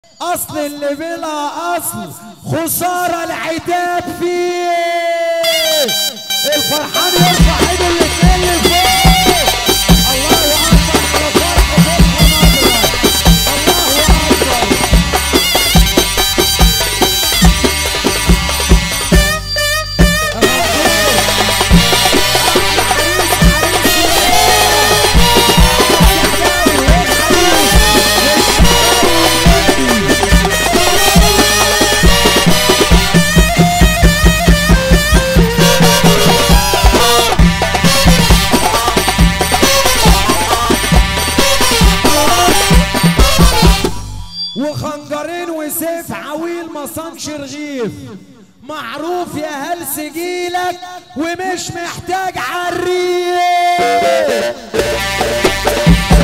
اصل اللي بلا اصل خسارة العتاب فيه الفرحان يرفع ايده الاتنين لفوق الله اكبر على فرحة فرحة نادرة الله اكبر وخنجرين وسيف عويل ما صنش رغيف معروف يا هل سجيلك ومش محتاج عريف